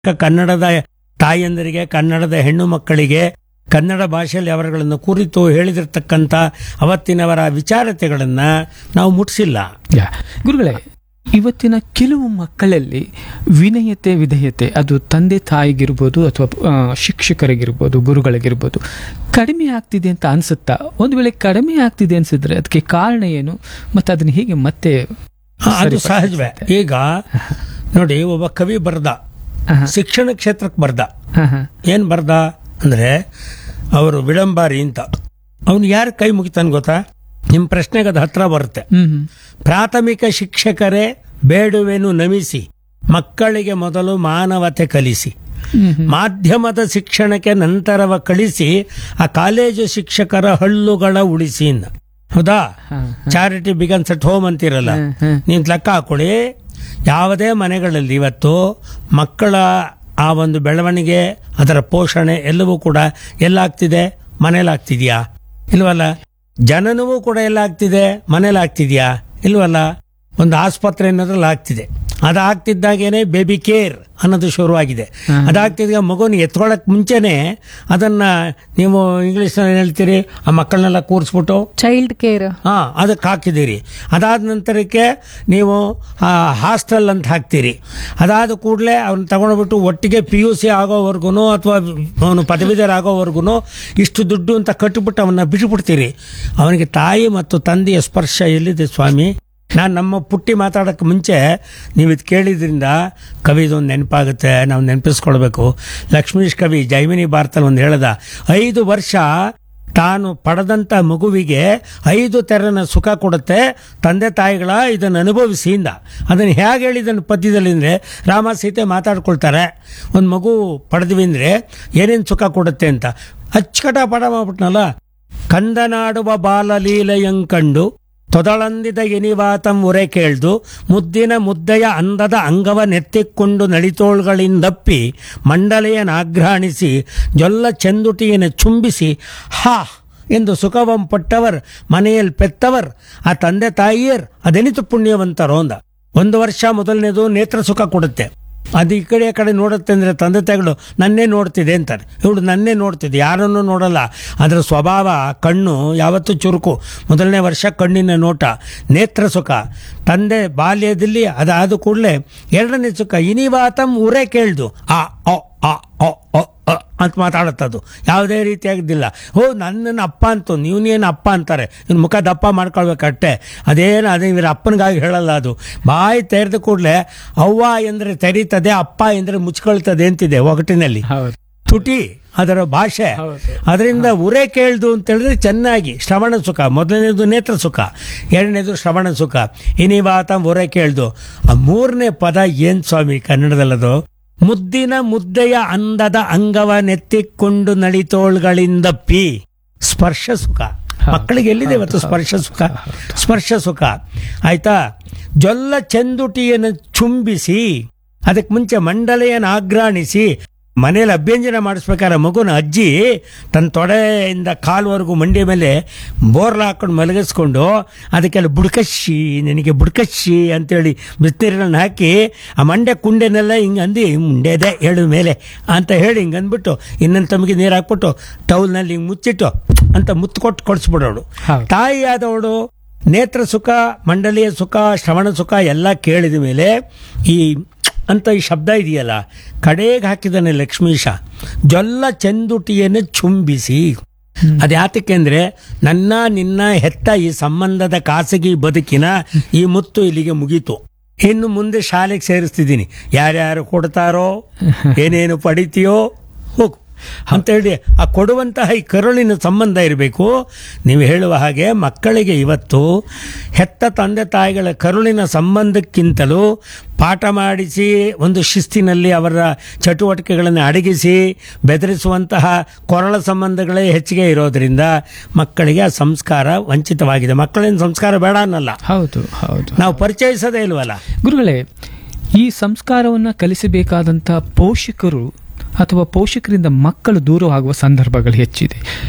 ಕನ್ನಡದ ತಾಯಂದರಿಗೆ ಕನ್ನಡದ ಹೆಣ್ಣು ಮಕ್ಕಳಿಗೆ ಕನ್ನಡ ಭಾಷೆಯಲ್ಲಿ ಅವರುಗಳನ್ನು ಕುರಿತು ಹೇಳಿದಿರ್ತಕ್ಕಂಥ ಅವತ್ತಿನವರ ವಿಚಾರತೆಗಳನ್ನ ನಾವು ಮುಟ್ಟಿಸಿಲ್ಲ ಯಾ ಗುರುಗಳೇ ಇವತ್ತಿನ ಕೆಲವು ಮಕ್ಕಳಲ್ಲಿ ವಿನಯತೆ ವಿಧೇಯತೆ ಅದು ತಂದೆ ತಾಯಿಗಿರ್ಬೋದು ಅಥವಾ ಆ, ಶಿಕ್ಷಕರಿಗಿರ್ಬೋದು ಗುರುಗಳಿಗಿರ್ಬೋದು ಕಡಿಮೆ ಆಗ್ತಿದೆ ಅಂತ ಅನ್ಸುತ್ತಾ ಒಂದು ವೇಳೆ ಕಡಿಮೆ ಆಗ್ತಿದೆ ಅನ್ಸಿದ್ರೆ ಅದಕ್ಕೆ ಕಾರಣ ಏನು ಮತ್ತೆ ಅದನ್ನ ಹೇಗೆ ಮತ್ತೆ ಹಾ, ಅದು ಸಹಜವೇ ಈಗ ನೋಡಿ ಒಬ್ಬ ಕವಿ ಬರ್ದ ಆಹಾ, ಶಿಕ್ಷಣ ಕ್ಷೇತ್ರಕ್ಕೆ ಬರ್ದ ಆಹಾ, ಏನ್ ಬರ್ದ ಅಂದ್ರೆ ಅವರು ವಿಳಂಬಾರಿ ಅಂತ ಅವನು ಯಾರು ಕೈ ಮುಗಿತಾನೆ ಗೊತ್ತಾ ನಿಮ್ ಪ್ರಶ್ನೆಗೆ ಅದು ಹತ್ರ ಬರುತ್ತೆ ಹ್ಮ್ ಹ್ಮ್, ಪ್ರಾಥಮಿಕ ಶಿಕ್ಷಕರೇ ಬೇಡುವೆನು ನಮಿಸಿ ಮಕ್ಕಳಿಗೆ ಮೊದಲು ಮಾನವತೆ ಕಲಿಸಿ ಹ್ಮ್ ಹ್ಮ್. ಮಾಧ್ಯಮದ ಶಿಕ್ಷಣಕ್ಕೆ ನಂತರವ ಕಳಿಸಿ ಆ ಕಾಲೇಜು ಶಿಕ್ಷಕರ ಹಳ್ಳುಗಳ ಉಳಿಸಿ ಅಂದ. ಹೌದಾ ಹಾ, ಚಾರಿಟಿ ಬಿಗನ್ಸ್ ಅಟ್ ಹೋಮ್ ಅಂತಿರಲ್ಲ ಹ್ಮ್, ಹ್ಮ್. ನೀವು ಲೆಕ್ಕ ಹಾಕೊಳ್ಳಿ ಯಾವುದೇ ಮನೆಗಳಲ್ಲಿ ಇವತ್ತು ಮಕ್ಕಳ ಆ ಒಂದು ಬೆಳವಣಿಗೆ ಅದರ ಪೋಷಣೆ ಎಲ್ಲವೂ ಕೂಡ ಎಲ್ಲಾಗ್ತಿದೆ ಮನೇಲಿ ಆಗ್ತಿದ್ಯಾ ಇಲ್ವಲ್ಲ ಜನನವೂ ಕೂಡ ಎಲ್ಲ ಆಗ್ತಿದೆ ಮನೇಲಿ ಆಗ್ತಿದ್ಯಾ ಇಲ್ವಲ್ಲ ಒಂದು ಆಸ್ಪತ್ರೆ ಅನ್ನೋದ್ರಲ್ಲಿ ಆಗ್ತಿದೆ ಅದಾಗ್ತಿದ್ದಾಗೇನೆ ಬೇಬಿ ಕೇರ್ ಅನ್ನೋದು ಶುರುವಾಗಿದೆ ಹ್ಮ್. ಅದಾಗ್ತಿದ್ದಾಗ ಮಗುನ ಎತ್ಕೊಳ್ಳೋಕೆ ಮುಂಚೆನೆ ಅದನ್ನ ನೀವು ಇಂಗ್ಲಿಷ್ ಹೇಳ್ತೀರಿ ಆ ಮಕ್ಕಳನ್ನೆಲ್ಲ ಕೂರಿಸ್ಬಿಟ್ಟು ಚೈಲ್ಡ್ ಕೇರ್ ಹಾ ಅದಕ್ಕೆ ಹಾಕಿದ್ದೀರಿ ಅದಾದ ನಂತರಕ್ಕೆ ನೀವು ಹಾಸ್ಟೆಲ್ ಅಂತ ಹಾಕ್ತೀರಿ ಅದಾದ ಕೂಡಲೇ ಅವ್ನ ತಗೊಂಡ್ಬಿಟ್ಟು ಒಟ್ಟಿಗೆ ಪಿ ಯು ಸಿ ಆಗೋವರೆಗೂ ಅಥವಾ ಅವನು ಪದವೀಧರ ಆಗೋವರೆಗೂ ಇಷ್ಟು ದುಡ್ಡು ಅಂತ ಕಟ್ಟಿಬಿಟ್ಟು ಅವನ್ನ ಬಿಟ್ಟುಬಿಡ್ತೀರಿ ಅವನಿಗೆ ತಾಯಿ ಮತ್ತು ತಂದೆಯ ಸ್ಪರ್ಶ ಎಲ್ಲಿದೆ ಸ್ವಾಮಿ ನಾನು ನಮ್ಮ ಪುಟ್ಟಿ ಮಾತಾಡೋಕ್ಕೆ ಮುಂಚೆ ನೀವು ಇದು ಕೇಳಿದ್ರಿಂದ ಕವಿದೊಂದು ನೆನಪಾಗುತ್ತೆ ನಾವು ನೆನಪಿಸ್ಕೊಳ್ಬೇಕು ಲಕ್ಷ್ಮೀಶ್ ಕವಿ ಜೈಮಿನಿ ಭಾರತದಲ್ಲಿ ಒಂದು ಹೇಳ್ದ ಐದು ವರ್ಷ ತಾನು ಪಡೆದಂತ ಮಗುವಿಗೆ ಐದು ತೆರನ ಸುಖ ಕೊಡುತ್ತೆ ತಂದೆ ತಾಯಿಗಳ ಇದನ್ನು ಅನುಭವಿಸಿಂದ ಅದನ್ನು ಹೇಗೆ ಹೇಳಿದನು ಪದ್ಯದಲ್ಲಿ ಅಂದರೆ ರಾಮ ಸೀತೆ ಮಾತಾಡ್ಕೊಳ್ತಾರೆ ಒಂದು ಮಗು ಪಡೆದ್ವಿ ಅಂದರೆ ಏನೇನು ಸುಖ ಕೊಡುತ್ತೆ ಅಂತ ಅಚ್ಚಕಟ ಪಡ ಮಾಡ್ಬಿಟ್ನಲ್ಲ ಕಂದನಾಡುವ ಬಾಲಲೀಲೆಯಂಕಂಡು ತೊದಳಂದಿದ ಎನಿವಾತಂ ಉರೆ ಕೇಳ್ದು ಮುದ್ದಿನ ಮುದ್ದೆಯ ಅಂದದ ಅಂಗವ ನೆತ್ತಿಕೊಂಡು ನಳಿತೋಳ್ಗಳಿಂದಪ್ಪಿ ಮಂಡಲೆಯನ್ನಾಘ್ರಾಣಿಸಿ ಜೊಲ್ಲ ಚೆಂದುಟಿಯನ್ನು ಚುಂಬಿಸಿ ಹಾ ಎಂದು ಸುಖವಂ ಪಟ್ಟವರ್ ಮನೆಯಲ್ಲಿ ಪೆತ್ತವರ್ ಆ ತಂದೆ ತಾಯಿಯರ್ ಅದೆನಿತು ಪುಣ್ಯವಂತರೋ ಅಂದ ಒಂದು ವರ್ಷ ಮೊದಲನೇದು ನೇತ್ರ ಸುಖ ಕೊಡುತ್ತೆ ಅದು ಈ ಕಡೆ ಆ ಕಡೆ ನೋಡುತ್ತೆ ಅಂದ್ರೆ ತಂದೆ ತಾಯಿಗಳು ನನ್ನೇ ನೋಡ್ತಿದೆ ಅಂತಾರೆ ಇವಳು ನನ್ನೇ ನೋಡ್ತಿದೆ ಯಾರನ್ನು ನೋಡಲ್ಲ ಅದರ ಸ್ವಭಾವ ಕಣ್ಣು ಯಾವತ್ತೂ ಚುರುಕು ಮೊದಲನೇ ವರ್ಷ ಕಣ್ಣಿನ ನೋಟ ನೇತ್ರ ಸುಖ ತಂದೆ ಬಾಲ್ಯದಲ್ಲಿ ಅದಾದ ಕೂಡಲೇ ಎರಡನೇ ಸುಖ ಇನಿವಾತಂ ಉರೆ ಕೇಳ್ದು ಆ ಅ ಆ ಅ ಅ ಅ ಅಂತ ಮಾತಾಡುತ್ತದು ಯಾವುದೇ ರೀತಿಯಾಗಿದ್ದಿಲ್ಲ ಓ ನನ್ನನ್ನು ಅಪ್ಪ ಅಂತು ನೀವನೇನು ಅಪ್ಪ ಅಂತಾರೆ ಇವ್ನ ಮುಖ ದಪ್ಪ ಮಾಡ್ಕೊಳ್ಬೇಕಟ್ಟೆ ಅದೇನು ಅದೇ ಇವ್ರ ಅಪ್ಪನಿಗಾಗಿ ಹೇಳಲ್ಲ ಅದು ಬಾಯಿ ತೆರೆದ ಕೂಡಲೇ ಅವ್ವ ಎಂದರೆ ತೆರೀತದೆ ಅಪ್ಪ ಎಂದರೆ ಮುಚ್ಕೊಳ್ತದೆ ಅಂತಿದೆ ಒಗಟಿನಲ್ಲಿ ಹೌದು ತುಟಿ ಅದರ ಭಾಷೆ ಹೌದು. ಅದರಿಂದ ಉರೆ ಕೇಳ್ದು ಅಂತ ಹೇಳಿದ್ರೆ ಚೆನ್ನಾಗಿ ಶ್ರವಣ ಸುಖ ಮೊದಲನೇದು ನೇತ್ರ ಸುಖ ಎರಡನೇದು ಶ್ರವಣ ಸುಖ ಇನಿವಾತ ಉರೆ ಕೇಳ್ದು ಆ ಮೂರನೇ ಪದ ಏನ್ ಸ್ವಾಮಿ ಕನ್ನಡದಲ್ಲದು ಮುದ್ದಿನ ಮುದ್ದೆಯ ಅಂದದ ಅಂಗವ ನೆತ್ತಿಕೊಂಡು ನಳಿತೋಳ್ಗಳಿಂದಪ್ಪಿ ಸ್ಪರ್ಶ ಸುಖ ಮಕ್ಕಳಿಗೆ ಎಲ್ಲಿದೆ ಇವತ್ತು ಸ್ಪರ್ಶ ಸುಖ ಸ್ಪರ್ಶ ಸುಖ ಆಯ್ತಾ ಜೊಲ್ಲ ಚೆಂದುಟಿಯನ್ನು ಚುಂಬಿಸಿ ಅದಕ್ಕೆ ಮುಂಚೆ ಮಂಡಲೆಯನ್ನು ಆಘ್ರಾಣಿಸಿ ಮನೇಲಿ ಅಭ್ಯಂಜನ ಮಾಡಿಸ್ಬೇಕಾದ್ರೆ ಮಗುನ ಅಜ್ಜಿ ತನ್ನ ತೊಡೆಯಿಂದ ಕಾಲ್ವರೆಗೂ ಮಂಡಿ ಮೇಲೆ ಬೋರ್ಲ ಹಾಕೊಂಡು ಮಲಗಿಸ್ಕೊಂಡು ಅದಕ್ಕೆಲ್ಲ ಬುಡ್ಕಶ್ಶಿ ನಿನಗೆ ಬುಡ್ಕಶ್ಶಿ ಅಂತೇಳಿ ಬಿಸಿನೀರನ್ನ ಹಾಕಿ ಆ ಮಂಡೆ ಕುಂಡೆನೆಲ್ಲ ಹಿಂಗೆ ಅಂದು ಮುಂಡೆದೆ ಹೇಳು ಮೇಲೆ ಅಂತ ಹೇಳಿ ಹಿಂಗೆ ಅಂದ್ಬಿಟ್ಟು ಇನ್ನೊಂದು ತಮಗೆ ನೀರು ಹಾಕ್ಬಿಟ್ಟು ಟೌಲ್ನಲ್ಲಿ ಹಿಂಗೆ ಮುಚ್ಚಿಟ್ಟು ಅಂತ ಮುತ್ತು ಕೊಟ್ಟು ಕೊಡಿಸ್ಬಿಡೋಳು ಹೌದು. ತಾಯಿಯಾದವಳು ನೇತ್ರ ಸುಖ ಮಂಡಲಿಯ ಸುಖ ಶ್ರವಣ ಸುಖ ಎಲ್ಲ ಕೇಳಿದ ಮೇಲೆ ಈ ಅಂತ ಈ ಶಬ್ದ ಇದೆಯಲ್ಲ ಕಡೆಗೆ ಹಾಕಿದಾನೆ ಲಕ್ಷ್ಮೀಶ ಜೊಲ್ಲ ಚೆಂದುಟಿಯನ್ನು ಚುಂಬಿಸಿ ಅದ್ಯಾತಕ್ಕೆ ಅಂದ್ರೆ ನನ್ನ ನಿನ್ನ ಹೆತ್ತ ಈ ಸಂಬಂಧದ ಖಾಸಗಿ ಬದುಕಿನ ಈ ಮುತ್ತು ಇಲ್ಲಿಗೆ ಮುಗೀತು ಇನ್ನು ಮುಂದೆ ಶಾಲೆಗೆ ಸೇರಿಸ್ತಿದ್ದೀನಿ ಯಾರ್ಯಾರು ಕೊಡ್ತಾರೋ ಏನೇನು ಪಡಿತೀಯೋ ಹೋಗು ಅಂತ ಹೇಳಿ ಆ ಕೊಡುವಂತಹ ಈ ಕರುಳಿನ ಸಂಬಂಧ ಇರಬೇಕು ನೀವು ಹೇಳುವ ಹಾಗೆ ಮಕ್ಕಳಿಗೆ ಇವತ್ತು ಹೆತ್ತ ತಂದೆ ತಾಯಿಗಳ ಕರುಳಿನ ಸಂಬಂಧಕ್ಕಿಂತಲೂ ಪಾಠ ಮಾಡಿಸಿ ಒಂದು ಶಿಸ್ತಿನಲ್ಲಿ ಅವರ ಚಟುವಟಿಕೆಗಳನ್ನು ಅಡಗಿಸಿ ಬೆದರಿಸುವಂತಹ ಕೊರಳ ಸಂಬಂಧಗಳೇ ಹೆಚ್ಚಿಗೆ ಇರೋದ್ರಿಂದ ಮಕ್ಕಳಿಗೆ ಆ ಸಂಸ್ಕಾರ ವಂಚಿತವಾಗಿದೆ ಮಕ್ಕಳಿನ ಸಂಸ್ಕಾರ ಬೇಡ ಅನ್ನಲ್ಲ ಹೌದು ಹೌದು ನಾವು ಪರಿಚಯಿಸೋದೇ ಇಲ್ವಲ್ಲ ಗುರುಗಳೇ ಈ ಸಂಸ್ಕಾರವನ್ನ ಕಲಿಸಬೇಕಾದಂತ ಪೋಷಕರು ಅಥವಾ ಪೋಷಕರಿಂದ ಮಕ್ಕಳು ದೂರವಾಗುವ ಸಂದರ್ಭಗಳು ಹೆಚ್ಚಿದೆ ಈ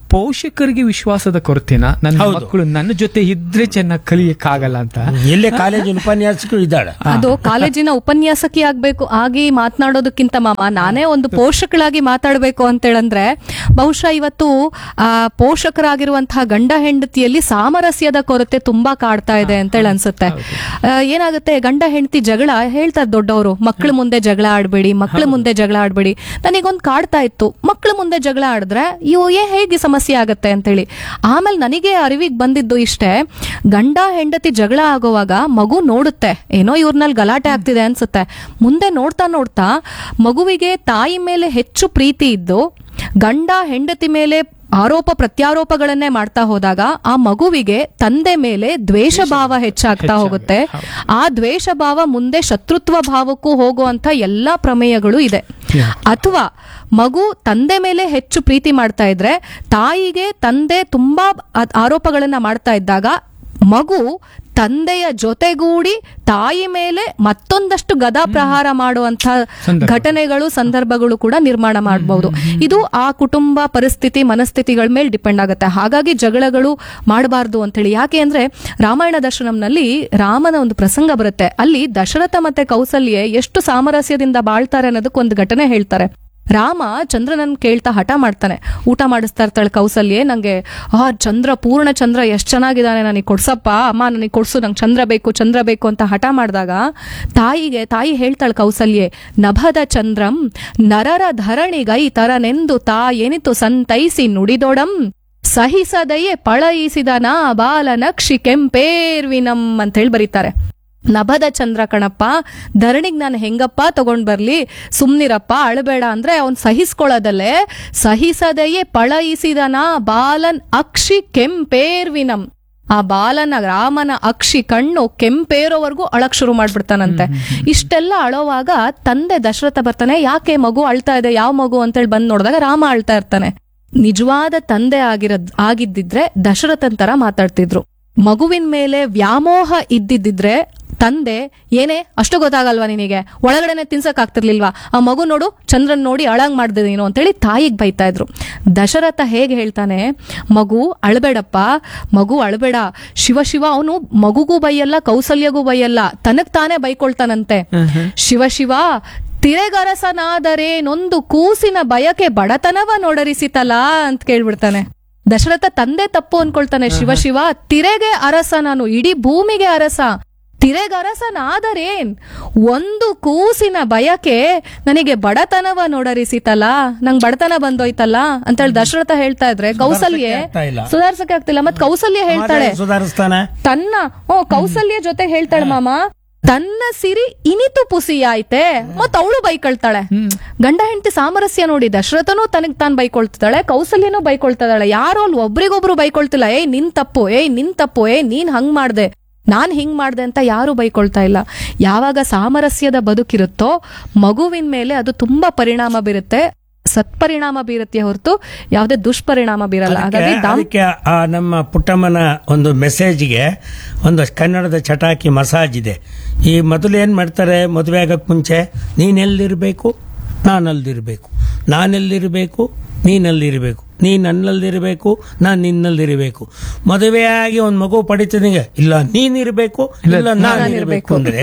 ಪೋಷಕರಿಗೆ ವಿಶ್ವಾಸದ ಕೊರತೆನಾ ನನ್ನ ಹೌದು. ಮಕ್ಕಳು ನನ್ನ ಜೊತೆ ಇದ್ರೆ ಚೆನ್ನಾಗಿ ಕಲಿಯಕ್ಕಾಗಲ್ಲ ಅಂತ ಎಲ್ಲೇ ಕಾಲೇಜಿನ ಉಪನ್ಯಾಸಕರು ಇದ್ದಾಳೆ ಅದು ಕಾಲೇಜಿನ ಉಪನ್ಯಾಸಕಿ ಆಗ್ಬೇಕು ಆಗಿ ಮಾತನಾಡೋದಕ್ಕಿಂತ ಮಾಮ ನಾನೇ ಒಂದು ಪೋಷಕಳಾಗಿ ಮಾತಾಡಬೇಕು ಅಂತೇಳಂದ್ರೆ ಬಹುಶಃ ಇವತ್ತು ಆ ಪೋಷಕರಾಗಿರುವಂತಹ ಗಂಡ ಹೆಂಡತಿಯಲ್ಲಿ ಸಾಮರಸ್ಯದ ಕೊರತೆ ತುಂಬಾ ಕಾಡ್ತಾ ಇದೆ ಅಂತೇಳಿ ಅನ್ಸುತ್ತೆ ಆ, ಏನಾಗುತ್ತೆ ಗಂಡ ಹೆಂಡತಿ ಜಗಳ ಹೇಳ್ತಾರೆ ದೊಡ್ಡವರು ಮಕ್ಕಳ ಮುಂದೆ ಜಗಳ ಆಡ್ಬೇಡಿ ಮಕ್ಕಳ ಮುಂದೆ ಜಗಳ ಆಡ್ಬೇಡಿ ನನಗೊಂದು ಕಾಡ್ತಾ ಇತ್ತು ಮಕ್ಕಳ ಮುಂದೆ ಜಗಳ ಆಡಿದ್ರೆ ಇವು ಏ ಹೇಗೆ ಸಮಸ್ಯೆ ಆಗತ್ತೆ ಅಂತೇಳಿ ಆಮೇಲೆ ನನಗೆ ಅರಿವಿಗೆ ಬಂದಿದ್ದು ಇಷ್ಟೇ ಗಂಡ ಹೆಂಡತಿ ಜಗಳ ಆಗೋವಾಗ ಮಗು ನೋಡುತ್ತೆ ಏನೋ ಇವ್ರನಲ್ಲಿ ಗಲಾಟೆ ಆಗ್ತಿದೆ ಅನ್ಸುತ್ತೆ ಮುಂದೆ ನೋಡ್ತಾ ನೋಡ್ತಾ ಮಗುವಿಗೆ ತಾಯಿ ಮೇಲೆ ಹೆಚ್ಚು ಪ್ರೀತಿ ಇದ್ದು ಗಂಡ ಹೆಂಡತಿ ಮೇಲೆ ಆರೋಪ ಪ್ರತ್ಯಾರೋಪಗಳನ್ನೇ ಮಾಡ್ತಾ ಹೋದಾಗ ಆ ಮಗುವಿಗೆ ತಂದೆ ಮೇಲೆ ದ್ವೇಷ ಭಾವ ಹೆಚ್ಚಾಗ್ತಾ ಹೋಗುತ್ತೆ ಆ ದ್ವೇಷ ಭಾವ ಮುಂದೆ ಶತ್ರುತ್ವ ಭಾವಕ್ಕೂ ಹೋಗುವಂತ ಎಲ್ಲಾ ಪ್ರಮೇಯಗಳು ಇದೆ ಅಥವಾ ಮಗು ತಂದೆ ಮೇಲೆ ಹೆಚ್ಚು ಪ್ರೀತಿ ಮಾಡ್ತಾ ಇದ್ರೆ ತಾಯಿಗೆ ತಂದೆ ತುಂಬಾ ಆ- ಆರೋಪಗಳನ್ನ ಮಾಡ್ತಾ ಇದ್ದಾಗ ಮಗು ತಂದೆಯ ಜೊತೆಗೂಡಿ ತಾಯಿ ಮೇಲೆ ಮತ್ತೊಂದಷ್ಟು ಗದಾ ಪ್ರಹಾರ ಮಾಡುವಂತ ಸಂದರ್ಭ. ಘಟನೆಗಳು ಸಂದರ್ಭಗಳು ಕೂಡ ನಿರ್ಮಾಣ ಮಾಡಬಹುದು ಇದು ಆ ಕುಟುಂಬ ಪರಿಸ್ಥಿತಿ ಮನಸ್ಥಿತಿಗಳ ಮೇಲೆ ಡಿಪೆಂಡ್ ಆಗುತ್ತೆ ಹಾಗಾಗಿ ಜಗಳಗಳು ಮಾಡಬಾರ್ದು ಅಂತೇಳಿ ಯಾಕೆ ಅಂದ್ರೆ ರಾಮಾಯಣ ದರ್ಶನಂನಲ್ಲಿ ರಾಮನ ಒಂದು ಪ್ರಸಂಗ ಬರುತ್ತೆ ಅಲ್ಲಿ ದಶರಥ ಮತ್ತೆ ಕೌಸಲ್ಯೆ ಎಷ್ಟು ಸಾಮರಸ್ಯದಿಂದ ಬಾಳ್ತಾರೆ ಅನ್ನೋದಕ್ಕೆ ಒಂದು ಘಟನೆ ಹೇಳ್ತಾರೆ ರಾಮ ಚಂದ್ರನನ್ ಕೇಳ್ತಾ ಹಠ ಮಾಡ್ತಾನೆ ಊಟ ಮಾಡಿಸ್ತಾ ಇರ್ತಾಳೆ ಕೌಸಲ್ಯೆ ನಂಗೆ ಆ ಚಂದ್ರ ಪೂರ್ಣ ಚಂದ್ರ ಎಷ್ಟ್ ಚೆನ್ನಾಗಿದ್ದಾನೆ ನನಗೆ ಕೊಡ್ಸಪ್ಪ ಅಮ್ಮ ನನಗೆ ಕೊಡ್ಸು ನಂಗೆ ಚಂದ್ರ ಬೇಕು ಚಂದ್ರ ಬೇಕು ಅಂತ ಹಠ ಮಾಡಿದಾಗ ತಾಯಿಗೆ ತಾಯಿ ಹೇಳ್ತಾಳೆ ಕೌಸಲ್ಯೆ ನಭದ ಚಂದ್ರಂ ನರರ ಧರಣಿಗೈ ತರನೆಂದು ತಾ ಏನಿತು ಸಂತೈಸಿ ನುಡಿದೊಡಂ ಸಹಿಸದೆಯೇ ಪಳಯಿಸಿದ ನಾ ಬಾಲ ನಕ್ಷಿ ಕೆಂಪೇರ್ವಿನಂ ಅಂತ ಹೇಳಿ ಬರೀತಾರೆ ನಭದ ಚಂದ್ರ ಕಣಪ್ಪ ಧರಣಿಗ್ ನಾನು ಹೆಂಗಪ್ಪ ತಗೊಂಡ್ ಬರ್ಲಿ ಸುಮ್ನಿರಪ್ಪ ಅಳಬೇಡ ಅಂದ್ರೆ ಅವ್ನ್ ಸಹಿಸ್ಕೊಳ್ಳೋದಲ್ಲೇ ಸಹಿಸದೆಯೇ ಪಳಯಿಸಿದನ ಬಾಲನ್ ಅಕ್ಷಿ ಕೆಂಪೇರ್ವಿನಂ ಆ ಬಾಲನ ರಾಮನ ಅಕ್ಷಿ ಕಣ್ಣು ಕೆಂಪೇರೋವರೆಗೂ ಅಳಕ್ ಶುರು ಮಾಡ್ಬಿಡ್ತಾನಂತೆ ಇಷ್ಟೆಲ್ಲ ಅಳೋವಾಗ ತಂದೆ ದಶರಥ ಬರ್ತಾನೆ ಯಾಕೆ ಮಗು ಅಳ್ತಾ ಇದೆ ಯಾವ ಮಗು ಅಂತೇಳಿ ಬಂದ್ ನೋಡಿದಾಗ ರಾಮ ಅಳ್ತಾ ಇರ್ತಾನೆ ನಿಜವಾದ ತಂದೆ ಆಗಿರದ್ ಆಗಿದ್ದಿದ್ರೆ ದಶರಥನ್ ತರ ಮಾತಾಡ್ತಿದ್ರು ಮಗುವಿನ ಮೇಲೆ ವ್ಯಾಮೋಹ ಇದ್ದಿದ್ದಿದ್ರೆ ತಂದೆ ಏನೇ ಅಷ್ಟು ಗೊತ್ತಾಗಲ್ವಾ ನಿನಗೆ ಒಳಗಡೆನೆ ತಿನ್ಸಕ್ ಆಗ್ತಿರ್ಲಿಲ್ವಾ ಆ ಮಗು ನೋಡು ಚಂದ್ರನ್ ನೋಡಿ ಅಳಂಗ್ ಮಾಡ್ದೆ ನೀನು ಅಂತೇಳಿ ತಾಯಿಗ್ ಬೈತಾ ಇದ್ರು ದಶರಥ ಹೇಗೆ ಹೇಳ್ತಾನೆ ಮಗು ಅಳಬೇಡಪ್ಪ ಮಗು ಅಳಬೇಡ ಶಿವ ಶಿವ ಅವನು ಮಗುಗೂ ಬೈಯಲ್ಲ ಕೌಸಲ್ಯಗೂ ಬೈಯಲ್ಲ ತನಗ್ ತಾನೇ ಬೈಕೊಳ್ತಾನಂತೆ ಶಿವ ಶಿವ ತಿರೆಗರಸನಾದರೆ ನೊಂದು ಕೂಸಿನ ಬಯಕೆ ಬಡತನವ ನೋಡರಿಸಿತಲ್ಲ ಅಂತ ಕೇಳ್ಬಿಡ್ತಾನೆ ದಶರಥ ತಂದೆ ತಪ್ಪು ಅನ್ಕೊಳ್ತಾನೆ ಶಿವ ಶಿವ ತಿರೆಗೆ ಅರಸ ನಾನು ಇಡೀ ಭೂಮಿಗೆ ಅರಸ ತಿರೆಗರಸನಾದರೇನ್ ಒಂದು ಕೂಸಿನ ಬಯಕೆ ನನಗೆ ಬಡತನವ ನೋಡರಿಸಿತಲ್ಲ ನಂಗ್ ಬಡತನ ಬಂದೋಯ್ತಲ್ಲ ಅಂತೇಳಿ ದಶರಥ ಹೇಳ್ತಾ ಇದ್ರೆ ಕೌಸಲ್ಯ ಆಗ್ತಾ ಇಲ್ಲ. ಸುಧಾರ್ಸಕ್ಕೆ ಆಗ್ತಿಲ್ಲ ಮತ್ ಕೌಸಲ್ಯ ಹೇಳ್ತಾಳೆ ಸುಧಾರಿಸ್ತಾನೆ ತನ್ನ ಓ ಕೌಸಲ್ಯ ಜೊತೆ ಹೇಳ್ತಾಳೆ ಮಾಮ ತನ್ನ ಸಿರಿ ಇನಿತು ಪುಸಿಯಾಯ್ತೆ ಮತ್ ಅವಳು ಬೈಕೊಳ್ತಾಳೆ ಗಂಡ ಹೆಂಡತಿ ಸಾಮರಸ್ಯ ನೋಡಿ ದಶರಥನೂ ತನಗ್ ತಾನ್ ಬೈಕೊಳ್ತಿದ್ದಾಳೆ ಕೌಸಲ್ಯನೂ ಬೈಕೊಳ್ತಿದ್ದಾಳೆ ಯಾರೋ ಅಲ್ಲಿ ಒಬ್ರಿಗೊಬ್ರು ಬೈಕೊಳ್ತಿಲ್ಲ ಏಯ್ ನಿನ್ ತಪ್ಪು ಏಯ್ ನಿನ್ ತಪ್ಪು ಏಯ್ ನೀನ್ ಹಂಗ್ ಮಾಡ್ದೆ ನಾನ್ ಹಿಂಗ್ ಮಾಡ್ದೆ ಅಂತ ಯಾರು ಬೈಕೊಳ್ತಾ ಇಲ್ಲ ಯಾವಾಗ ಸಾಮರಸ್ಯದ ಬದುಕಿರುತ್ತೋ ಮಗುವಿನ ಮೇಲೆ ಅದು ತುಂಬಾ ಪರಿಣಾಮ ಬೀರುತ್ತೆ ಸತ್ಪರಿಣಾಮ ಬೀರುತ್ತೆ ಹೊರತು ಯಾವುದೇ ದುಷ್ಪರಿಣಾಮ ಬೀರಲ್ಲ ಅದಕ್ಕೆ- ಹಾಗಾಗಿ ದಾಮ್ ಅದಕ್ಕೆ ಆ ನಮ್ಮ ಪುಟ್ಟಮ್ಮನ ಒಂದು ಮೆಸೇಜ್ಗೆ ಒಂದು ಕನ್ನಡದ ಚಟಾಕಿ ಮಸಾಜ್ ಇದೆ ಈ ಮೊದಲು ಏನು ಮಾಡ್ತಾರೆ ಮದುವೆ ಆಗಕ್ಕೆ ಮುಂಚೆ ನೀನೆಲ್ಲಿರಬೇಕು ನಾನಲ್ಲಿರಬೇಕು ನಾನೆಲ್ಲಿರಬೇಕು ನೀನಲ್ಲಿರಬೇಕು ನೀ ನನ್ನಲ್ಲಿರಬೇಕು ನಾನು ನಿನ್ನಲ್ಲಿರಬೇಕು ಮದುವೆಯಾಗಿ ಒಂದು ಮಗು ಪಡಿತನಿಗೆ ಇಲ್ಲ ನೀನಿರಬೇಕು ಇಲ್ಲ ನಾನಿರಬೇಕು ಅಂದ್ರೆ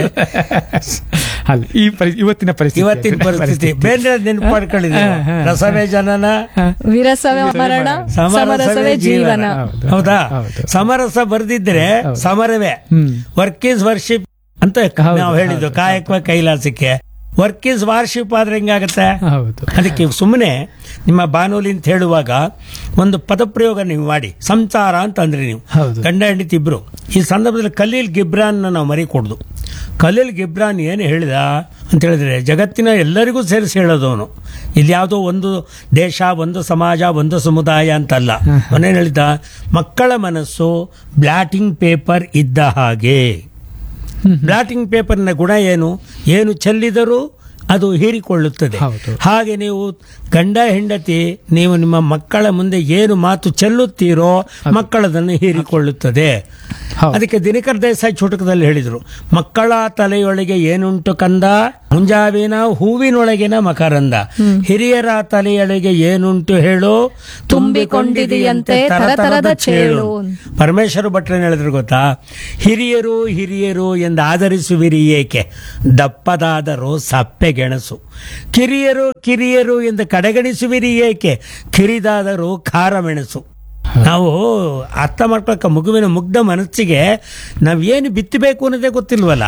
ಅಲ್ಲ ಈ ಪರಿ- ಇವತ್ತಿನ ಪರಿಸ್ಥಿತಿ ಇವತ್ತಿನ ಪರಿಸ್ಥಿತಿ ಬೇರೆ ನೆನಪು ಮಾಡ್ಕೊಂಡಿದ್ದೀವಿ ರಸವೇ ಜನನ ವಿರಸವೇ ಮರಣ ಸಮರಸವೇ ಜೀವನ ಹೌದು. ಹೌದಾ ಹೌದು. ಸಮರಸ ಬರ್ದಿದ್ರೆ ಸಮರವೇ ಹ್ಮ್. ವರ್ಕ್ ಈಸ್ ವರ್ಷಿಪ್ ಅಂತ ಹೌದು, ನಾವು ಹೇಳಿದ್ದು ಕಾಯಕ ಕೈಲಾಸಕ್ಕೆ ವರ್ಕ್ ಈಸ್ ವಾರ್ಶಿಪ್ ಆದ್ರೆ ಹೆಂಗಾಗತ್ತೆ ಹೌದು ಅದಕ್ಕೆ ಸುಮ್ಮನೆ ನಿಮ್ಮ ಬಾನುಲಿ ಅಂತ ಹೇಳುವಾಗ ಒಂದು ಪದಪ್ರಯೋಗ ನೀವು ಮಾಡಿ ಸಂಸಾರ ಅಂತ ಅಂದ್ರೆ ನೀವು ಹೌದು. ಗಂಡ ಹೆಂಡತಿ ಇಬ್ರು ಈ ಸಂದರ್ಭದಲ್ಲಿ ಖಲೀಲ್ ಗಿಬ್ರಾನ್ ನಾವು ಮರಿ ಕೊಡ್ದು ಖಲೀಲ್ ಗಿಬ್ರಾನ್ ಏನು ಹೇಳಿದ ಅಂತ ಹೇಳಿದ್ರೆ ಜಗತ್ತಿನ ಎಲ್ಲರಿಗೂ ಸೇರಿಸಿ ಹೇಳೋದು ಅವನು ಇಲ್ಲಿ ಯಾವುದೋ ಒಂದು ದೇಶ ಒಂದು ಸಮಾಜ ಒಂದು ಸಮುದಾಯ ಅಂತಲ್ಲ ಅವನೇನು ಹೇಳಿದ ಮಕ್ಕಳ ಮನಸ್ಸು ಬ್ಲಾಟಿಂಗ್ ಪೇಪರ್ ಇದ್ದ ಹಾಗೆ ಬ್ಲಾಟಿಂಗ್ ಪೇಪರ್ನ ಗುಣ ಏನು ಏನು ಚೆಲ್ಲಿದರೂ ಅದು ಹೀರಿಕೊಳ್ಳುತ್ತದೆ ಹೌದು. ಹಾಗೆ ನೀವು ಗಂಡ ಹೆಂಡತಿ ನೀವು ನಿಮ್ಮ ಮಕ್ಕಳ ಮುಂದೆ ಏನು ಮಾತು ಚೆಲ್ಲುತ್ತೀರೋ ಮಕ್ಕಳದನ್ನು ಹೀರಿಕೊಳ್ಳುತ್ತದೆ ಹೌದು. ಅದಕ್ಕೆ ದಿನಕರ್ ದೇಸಾಯಿ ಚುಟಕದಲ್ಲಿ ಹೇಳಿದರು ಮಕ್ಕಳ ತಲೆಯೊಳಗೆ ಏನುಂಟು ಕಂದ ಮುಂಜಾವಿನ ಹೂವಿನೊಳಗಿನ ಮಕರಂದ ಹಿರಿಯರ ತಲೆಯೊಳಗೆ ಏನುಂಟು ಹೇಳು ತುಂಬಿಕೊಂಡಿದೆಯಂತೆ ತರತರದ ಚೇಳು. ಪರಮೇಶ್ವರ ಭಟ್ರು ಏನ್ ಹೇಳಿದ್ರು ಗೊತ್ತಾ ಹಿರಿಯರು ಹಿರಿಯರು ಎಂದು ಆಧರಿಸುವಿರಿ ಏಕೆ ದಪ್ಪದಾದರೂ ಸಪ್ಪೆ ಗೆಣಸು ಕಿರಿಯರು ಕಿರಿಯರು ಎಂದು ಕಡೆಗಣಿಸುವಿರಿ ಏಕೆ ಕಿರಿದಾದರೂ ಖಾರ ಮೆಣಸು ನಾವು ಅರ್ಥ ಮಾಡ್ಕೊಳಕ ಮಗುವಿನ ಮುಗ್ಧ ಮನಸ್ಸಿಗೆ ನಾವ್ ಏನು ಬಿತ್ತಬೇಕು ಅನ್ನೋದೇ ಗೊತ್ತಿಲ್ವಲ್ಲ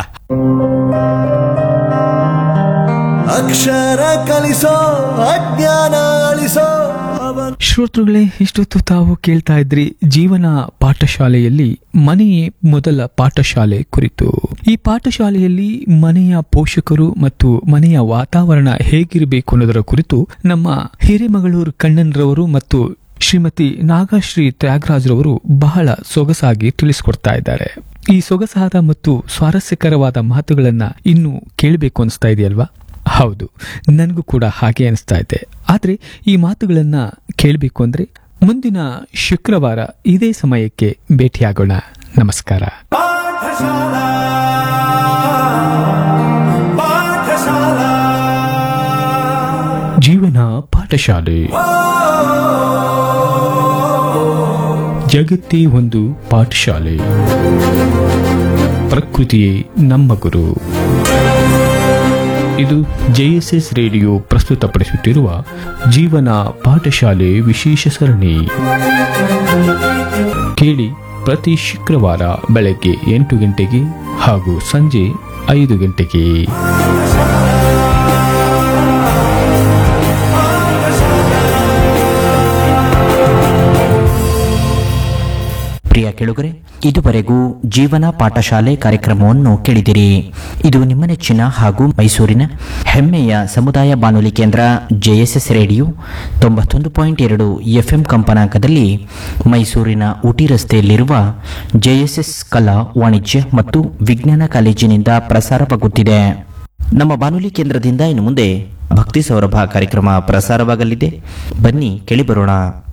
ಅಕ್ಷರ ಕಲಿಸೋ ಅಜ್ಞಾನ ಅಳಿಸೋ ಅವನ ಶ್ರೋತೃಗಳೇ ಇಷ್ಟೊತ್ತು ತಾವು ಕೇಳ್ತಾ ಇದ್ರಿ ಜೀವನ ಪಾಠಶಾಲೆಯಲ್ಲಿ ಮನೆಯೇ ಮೊದಲ ಪಾಠಶಾಲೆ ಕುರಿತು ಈ ಪಾಠಶಾಲೆಯಲ್ಲಿ ಮನೆಯ ಪೋಷಕರು ಮತ್ತು ಮನೆಯ ವಾತಾವರಣ ಹೇಗಿರಬೇಕು ಅನ್ನೋದರ ಕುರಿತು ನಮ್ಮ ಹಿರೇಮಗಳೂರು ಕಣ್ಣನ್ರವರು ಮತ್ತು ಶ್ರೀಮತಿ ನಾಗಶ್ರೀ ತ್ಯಾಗರಾಜ್ರವರು ಬಹಳ ಸೊಗಸಾಗಿ ತಿಳಿಸ್ಕೊಡ್ತಾ ಇದ್ದಾರೆ ಈ ಸೊಗಸಾದ ಮತ್ತು ಸ್ವಾರಸ್ಯಕರವಾದ ಮಾತುಗಳನ್ನ ಇನ್ನು ಕೇಳಬೇಕು ಅನಿಸ್ತಾ ಇದೆಯಲ್ವಾ ಹೌದು ನನಗೂ ಕೂಡ ಹಾಗೆ ಅನಿಸ್ತಾ ಇದೆ ಆದ್ರೆ ಈ ಮಾತುಗಳನ್ನ ಕೇಳಬೇಕು ಅಂದ್ರೆ ಮುಂದಿನ ಶುಕ್ರವಾರ ಇದೇ ಸಮಯಕ್ಕೆ ಭೇಟಿಯಾಗೋಣ ನಮಸ್ಕಾರ ಪಾಠಶಾಲಾ ಪಾಠಶಾಲಾ ಜೀವನ ಪಾಠಶಾಲೆ ಜಗತ್ತೇ ಒಂದು ಪಾಠಶಾಲೆ ಪ್ರಕೃತಿಯೇ ನಮ್ಮ ಗುರು ಇದು ಜೆಎಸ್ಎಸ್ ರೇಡಿಯೋ ಪ್ರಸ್ತುತಪಡಿಸುತ್ತಿರುವ ಜೀವನ ಪಾಠಶಾಲೆ ವಿಶೇಷ ಸರಣಿ ಕೇಳಿ ಪ್ರತಿ ಶುಕ್ರವಾರ ಬೆಳಗ್ಗೆ ಎಂಟು ಗಂಟೆಗೆ ಹಾಗೂ ಸಂಜೆ ಐದು ಗಂಟೆಗೆ ಪ್ರಿಯ ಕೆಳುಗರೆ ಇದುವರೆಗೂ ಜೀವನ ಪಾಠಶಾಲೆ ಕಾರ್ಯಕ್ರಮವನ್ನು ಕೇಳಿದಿರಿ ಇದು ನಿಮ್ಮ ನೆಚ್ಚಿನ ಹಾಗೂ ಮೈಸೂರಿನ ಹೆಮ್ಮೆಯ ಸಮುದಾಯ ಬಾನುಲಿ ಕೇಂದ್ರ ಜೆಎಸ್ಎಸ್ ರೇಡಿಯೋ ತೊಂಬತ್ತೊಂದು ಪಾಯಿಂಟ್ ಎರಡು ಎಫ್ಎಂ ಕಂಪನಾಂಕದಲ್ಲಿ ಮೈಸೂರಿನ ಊಟಿ ರಸ್ತೆಯಲ್ಲಿರುವ ಜೆಎಸ್ಎಸ್ ಕಲಾ ವಾಣಿಜ್ಯ ಮತ್ತು ವಿಜ್ಞಾನ ಕಾಲೇಜಿನಿಂದ ಪ್ರಸಾರವಾಗುತ್ತಿದೆ ನಮ್ಮ ಬಾನುಲಿ ಕೇಂದ್ರದಿಂದ ಇನ್ನು ಮುಂದೆ ಭಕ್ತಿ ಸೌರಭ ಕಾರ್ಯಕ್ರಮ ಪ್ರಸಾರವಾಗಲಿದೆ ಬನ್ನಿ ಕೇಳಿಬರೋಣ